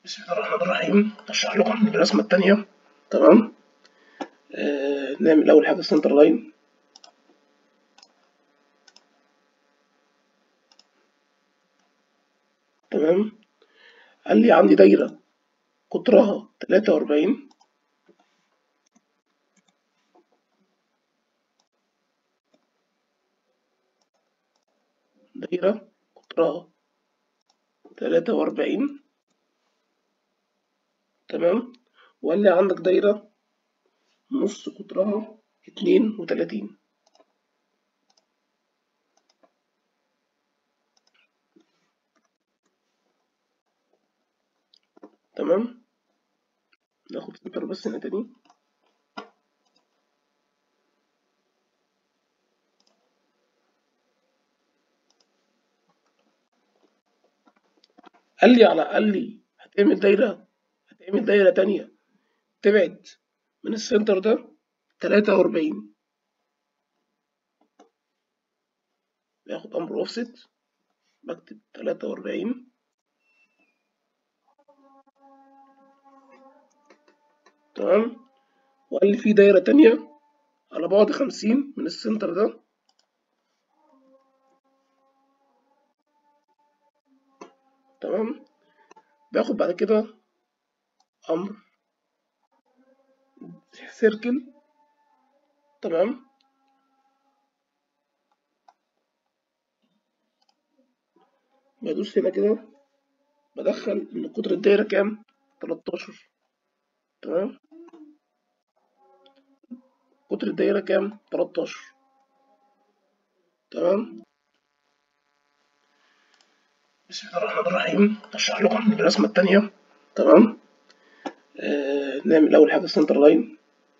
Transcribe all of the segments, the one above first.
بسم الله الرحمن الرحيم هشرح لكم الرسمة التانية تمام آه نعمل أول حاجة سنتر لاين تمام قال لي عندي دايرة قطرها تلاتة وأربعين دايرة قطرها تلاتة وأربعين تمام وقال لي عندك دايرة نص قطرها اتنين وتلاتين تمام ناخد سنتر بس هنا تاني قال لي على قال لي هتعمل دايرة هتعمل دايرة تانية تبعد من السنتر ده تلاتة وأربعين باخد أمر أوفست بكتب تلاتة وأربعين تمام وقال لي في دايرة تانية على بعد خمسين من السنتر ده تمام باخد بعد كده أمر سيركل تمام بدوس هنا كده بدخل إن قطر الدايرة كام؟ تلاتاشر تمام قطر الدايرة كام؟ تلاتاشر تمام بسم الله الرحمن الرحيم هشرح لكم الرسمة التانية تمام آه نعمل أول حاجة سنتر لاين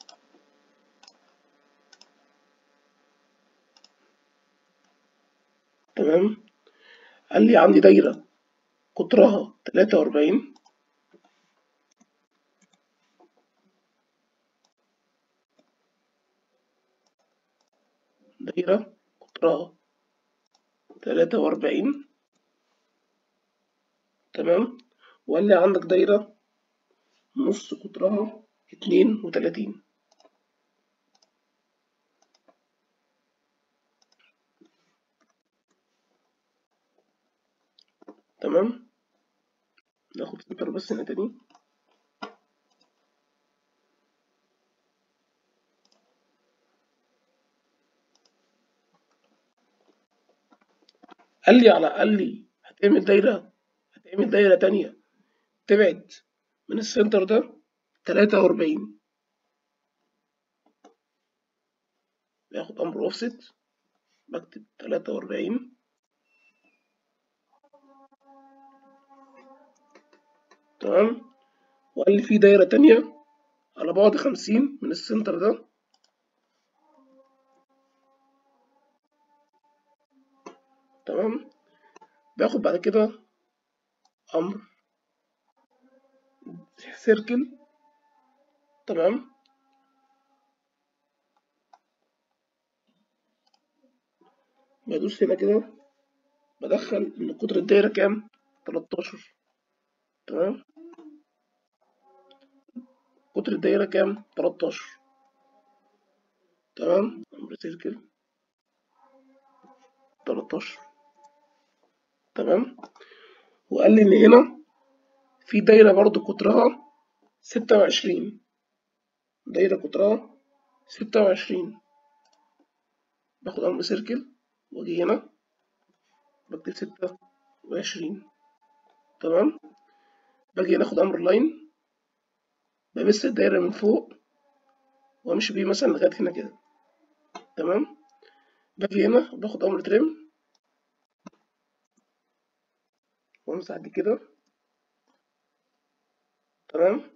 تمام قال لي عندي دايرة قطرها تلاتة وأربعين دايرة قطرها تلاتة وأربعين تمام وقال لي عندك دايرة نص قطرها اتنين وتلاتين تمام ناخد سنتر بس هنا تاني قال لي على قال لي هتعمل دايرة هتعمل دايرة تانية تبعد من السنتر ده تلاتة وأربعين باخد أمر أوفست بكتب تلاتة وأربعين تمام وقال لي في دايرة تانية على بعد خمسين من السنتر ده تمام باخد بعد كده أمر سيركل تمام بدوس هنا كده بدخل إن قطر الدايرة كام؟ تلاتاشر تمام قطر الدايرة كام؟ تلاتاشر تمام أمر سيركل تلاتاشر تمام وقال لي إن هنا في دايرة برضو قطرها ستة وعشرين دايرة قطرها ستة وعشرين باخد أمر سيركل وأجي هنا بكتب ستة وعشرين تمام باجي ناخد أمر لاين بمس الدايرة من فوق وأمشي بيه مثلا لغاية هنا كده تمام باجي هنا باخد أمر تريم وأمسح دي كده تمام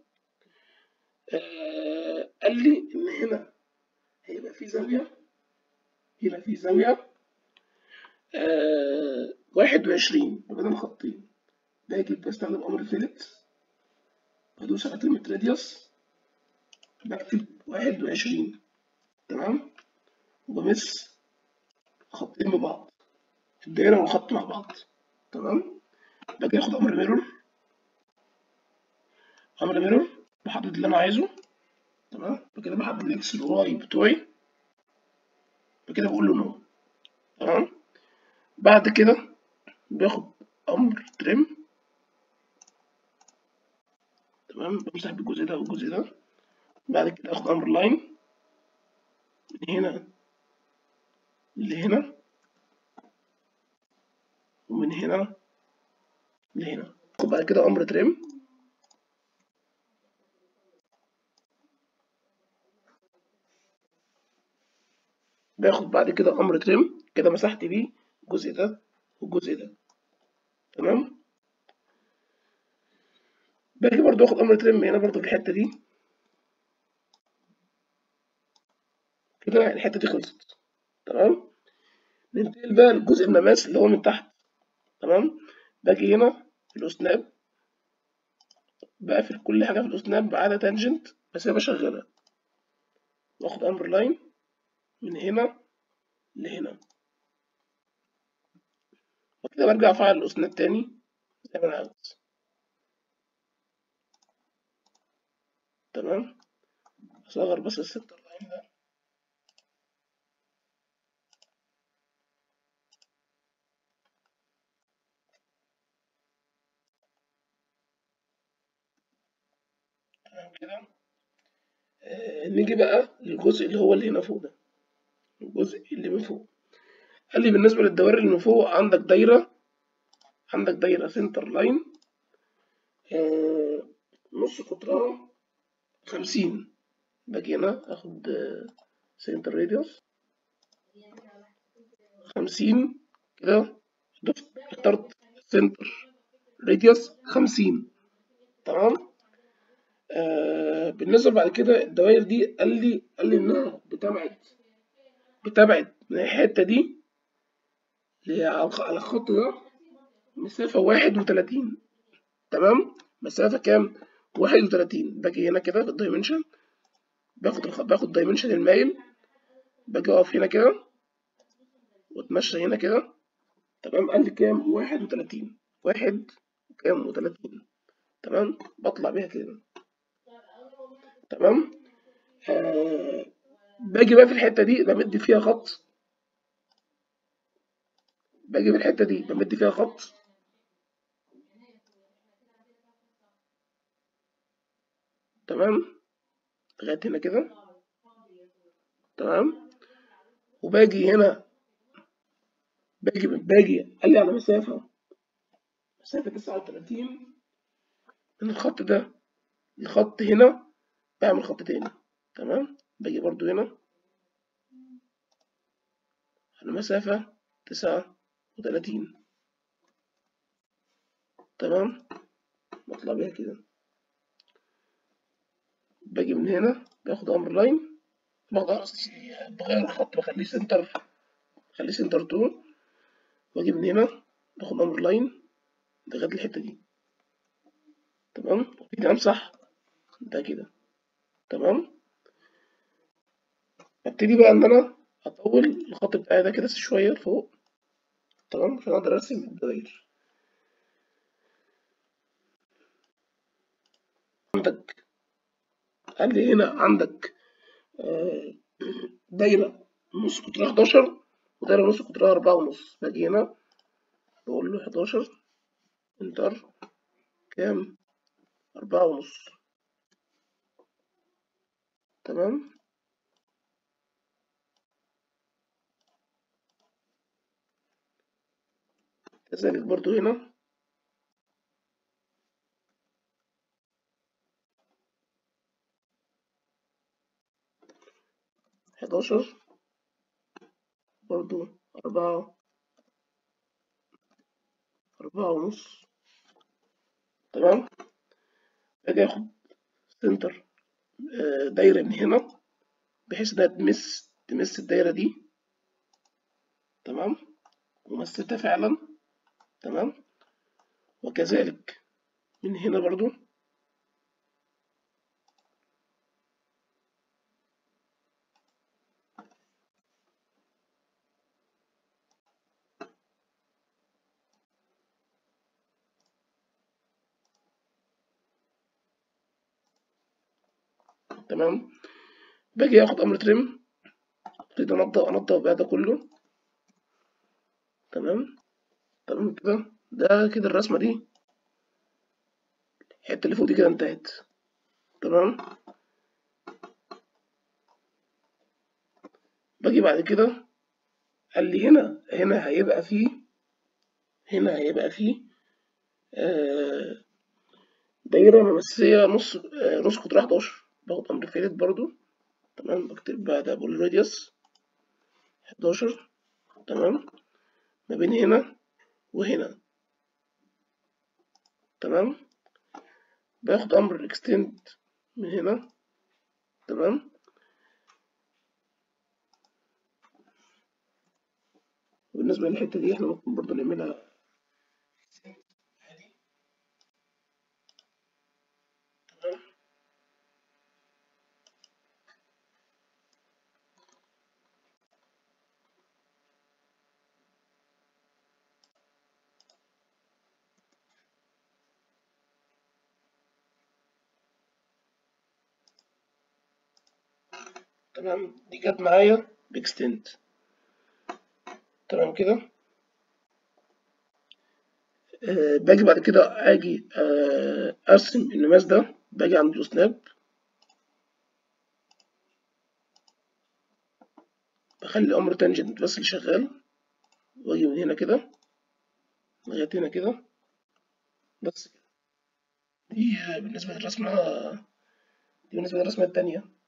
آه قال لي إن هنا هيبقى في زاوية هنا في زاوية آه واحد وعشرين بدل خطين باجي بستخدم أمر فيلت بدوس على كلمة راديوس بكتب واحد وعشرين تمام وبمس خطين ببعض الدايرة والخط مع بعض تمام باجي آخد أمر ميرور امر ميرور بحدد اللي انا عايزه تمام بكده بحدد الاكس والواي بتوعي بكده بقول له نو تمام بعد كده باخد امر تريم تمام بمسح بالجزء ده والجزء ده بعد كده اخد امر لاين من هنا لهنا ومن هنا لهنا وبعد كده امر تريم باخد بعد كده امر تريم كده مسحت بيه الجزء ده والجزء ده تمام باجي برضو اخد امر تريم هنا برضو في الحته دي كده الحته دي خلصت تمام ننتقل بقى لجزء المماس اللي هو من تحت تمام باجي هنا في الاسناب بقفل كل حاجه في الاسناب ما عدا تانجنت بسيبها شغاله واخد امر لاين من هنا لهنا وكده برجع افعل الاسناب تاني زي ما انا عاوز تمام اصغر بس السنتر لاين ده تمام كده آه نيجي بقى للجزء اللي هو اللي هنا فوق ده الجزء اللي من فوق قال لي بالنسبة للدوائر اللي من فوق عندك دايرة عندك دايرة سنتر لاين آه نص قطرها خمسين باجي هنا اخد سنتر راديوس خمسين كده ضفت اخترت سنتر راديوس خمسين تمام آه بالنسبة بعد كده الدوائر دي قال لي قال لي انها بتبعد بتبعد من الحتة دي على الخط ده مسافة واحد وتلاتين تمام مسافة كام؟ واحد وتلاتين باجي هنا كده في الدايمنشن باخد الخ... باخد دايمنشن المايل باجي اقف هنا كده واتمشى هنا كده تمام قال لي كام؟ واحد وتلاتين واحد كام وتلاتين تمام بطلع بيها كده تمام آه باجي بقى في الحتة دي بمد فيها خط باجي في الحتة دي بمد فيها خط تمام لغاية هنا كده تمام وباجي هنا باجي باجي قال لي على مسافة مسافة تسعة وتلاتين من الخط ده الخط هنا بعمل خط تاني تمام باجي برضو هنا على مسافة تسعة وتلاتين تمام بطلع بيها كده باجي من هنا باخد امر لاين بغير بغير الخط بخليه سنتر بخليه سنتر تو واجي من هنا باخد امر لاين لغاية الحتة دي تمام وابتدي امسح ده كده تمام ابتدي بقى ان انا اطول الخط بتاعي ده كده شوية لفوق تمام عشان اقدر ارسم الدوائر عندك قال لي هنا عندك دايرة نص قطرها 11 ودايرة نص قطرها أربعة ونص باجي هنا بقول له 11 انتر كام أربعة ونص تمام كذلك برضو هنا حداشر برضو أربعة أربعة ونص تمام أجي أخد سنتر دايرة من هنا بحيث إنها تمس تمس الدايرة دي تمام ومستها فعلا تمام وكذلك من هنا برضو تمام باجي اخد امر تريم ابتدي انضف انضف بقى ده كله تمام تمام كده ده كده الرسمة دي الحتة اللي فوق دي كده انتهت تمام باجي بعد كده قال لي هنا هنا هيبقى فيه هنا هيبقى فيه آه دايرة ممثلة نص آه نص قطر 11 باخد أمر فيلت برضو تمام بكتب بقى ده بقول راديوس 11 تمام ما بين هنا وهنا تمام باخد أمر اكستند من هنا تمام بالنسبة للحتة دي احنا ممكن برضو نعملها تمام تمام دي جت معايا باكستند تمام كده آه باجي بعد كده اجي آه ارسم النماذج ده باجي عند سناب بخلي امر تانجنت بس اللي شغال واجي من هنا كده لغايه هنا كده بس كده دي بالنسبه للرسمه دي بالنسبه للرسمه التانية